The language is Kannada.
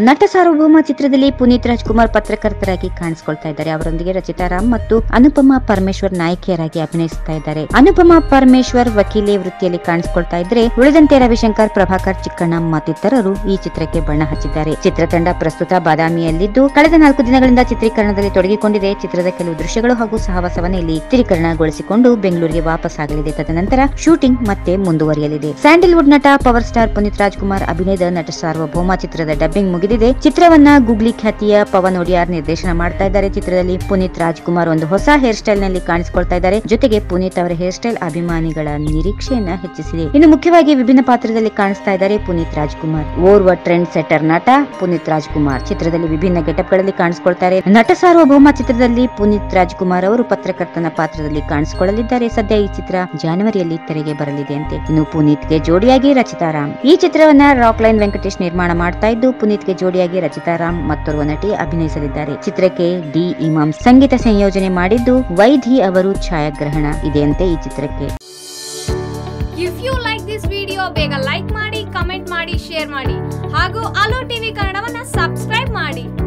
ನಟ ಸಾರ್ವಭೌಮ ಚಿತ್ರದಲ್ಲಿ ಪುನೀತ್ ರಾಜ್ಕುಮಾರ್ ಪತ್ರಕರ್ತರಾಗಿ ಕಾಣಿಸಿಕೊಳ್ತಾ ಇದ್ದಾರೆ ಅವರೊಂದಿಗೆ ರಚಿತಾ ರಾಮ್ ಮತ್ತು ಅನುಪಮಾ ಪರಮೇಶ್ವರ್ ನಾಯಕಿಯರಾಗಿ ಅಭಿನಯಿಸ್ತಾ ಇದ್ದಾರೆ ಅನುಪಮಾ ಪರಮೇಶ್ವರ್ ವಕೀಲೆ ವೃತ್ತಿಯಲ್ಲಿ ಕಾಣಿಸಿಕೊಳ್ತಾ ಇದ್ರೆ ಉಳಿದಂತೆ ರವಿಶಂಕರ್ ಪ್ರಭಾಕರ್ ಚಿಕ್ಕಣ್ಣ ಮತ್ತಿತರರು ಈ ಚಿತ್ರಕ್ಕೆ ಬಣ್ಣ ಹಚ್ಚಿದ್ದಾರೆ ಚಿತ್ರತಂಡ ಪ್ರಸ್ತುತ ಬಾದಾಮಿಯಲ್ಲಿದ್ದು ಕಳೆದ ನಾಲ್ಕು ದಿನಗಳಿಂದ ಚಿತ್ರೀಕರಣದಲ್ಲಿ ತೊಡಗಿಕೊಂಡಿದೆ ಚಿತ್ರದ ಕೆಲವು ದೃಶ್ಯಗಳು ಹಾಗೂ ಸಹವಾಸವನ್ನ ಇಲ್ಲಿ ಚಿತ್ರೀಕರಣಗೊಳಿಸಿಕೊಂಡು ಬೆಂಗಳೂರಿಗೆ ವಾಪಸ್ ಆಗಲಿದೆ ತದನಂತರ ಶೂಟಿಂಗ್ ಮತ್ತೆ ಮುಂದುವರಿಯಲಿದೆ ಸ್ಯಾಂಡಲ್ವುಡ್ ನಟ ಪವರ್ ಸ್ಟಾರ್ ಪುನೀತ್ ರಾಜ್ಕುಮಾರ್ ಅಭಿನಯದ ನಟ ಸಾರ್ವಭೌಮ ಚಿತ್ರದ ಡಬ್ಬಿಂಗ್ ಮುಗಿದಿದೆ ಚಿತ್ರವನ್ನ ಗೂಗ್ಲಿ ಖ್ಯಾತಿಯ ಪವನ್ ಒಡಿಯಾರ್ ನಿರ್ದೇಶನ ಮಾಡ್ತಾ ಇದ್ದಾರೆ ಚಿತ್ರದಲ್ಲಿ ಪುನೀತ್ ರಾಜ್ಕುಮಾರ್ ಒಂದು ಹೊಸ ಹೇರ್ ಸ್ಟೈಲ್ ನಲ್ಲಿ ಕಾಣಿಸಿಕೊಳ್ತಾ ಇದ್ದಾರೆ ಜೊತೆಗೆ ಪುನೀತ್ ಅವರ ಹೇರ್ ಸ್ಟೈಲ್ ಅಭಿಮಾನಿಗಳ ನಿರೀಕ್ಷೆಯನ್ನ ಹೆಚ್ಚಿಸಿದೆ ಇನ್ನು ಮುಖ್ಯವಾಗಿ ವಿಭಿನ್ನ ಪಾತ್ರದಲ್ಲಿ ಕಾಣಿಸ್ತಾ ಇದ್ದಾರೆ ಪುನೀತ್ ರಾಜ್ಕುಮಾರ್ ಓರ್ವ ಟ್ರೆಂಡ್ ಸೆಟರ್ ನಟ ಪುನೀತ್ ರಾಜ್ಕುಮಾರ್ ಚಿತ್ರದಲ್ಲಿ ವಿಭಿನ್ನ ಗೆಟಪ್ ಗಳಲ್ಲಿ ಕಾಣಿಸಿಕೊಳ್ತಾರೆ ನಟ ಸಾರ್ವಭೌಮ ಚಿತ್ರದಲ್ಲಿ ಪುನೀತ್ ರಾಜ್ಕುಮಾರ್ ಅವರು ಪತ್ರಕರ್ತನ ಪಾತ್ರದಲ್ಲಿ ಕಾಣಿಸಿಕೊಳ್ಳಲಿದ್ದಾರೆ ಸದ್ಯ ಈ ಚಿತ್ರ ಜಾನ್ವರಿಯಲ್ಲಿ ತೆರೆಗೆ ಬರಲಿದೆ ಅಂತೆ ಇನ್ನು ಪುನೀತ್ಗೆ ಜೋಡಿಯಾಗಿ ರಚಿತಾರಾಮ್ ಈ ಚಿತ್ರವನ್ನ ರಾಕ್ ಲೈನ್ ವೆಂಕಟೇಶ್ ನಿರ್ಮಾಣ ಮಾಡ್ತಾ ಇದ್ದು ಪುನೀತ್ಗೆ ಜೋಡಿಯಾಗಿ ರಚಿತಾರಾಮ್ ಮತ್ತೋರ್ವ ನಟಿ ಅಭಿನಯಿಸಲಿದ್ದಾರೆ ಚಿತ್ರಕ್ಕೆ ಡಿ ಇಮಾಮ್ ಸಂಗೀತ ಸಂಯೋಜನೆ ಮಾಡಿದ್ದು ವೈಧಿ ಅವರು ಛಾಯಾಗ್ರಹಣ ಇದೆಯಂತೆ ಈ ಚಿತ್ರಕ್ಕೆ if you like this video ಬೇಗ ಲೈಕ್ ಮಾಡಿ ಕಮೆಂಟ್ ಮಾಡಿ ಶೇರ್ ಮಾಡಿ ಹಾಗೂ ಅಲೋ ಟಿವಿ ಕನ್ನಡವನ್ನ ಸಬ್ಸ್ಕ್ರೈಬ್ ಮಾಡಿ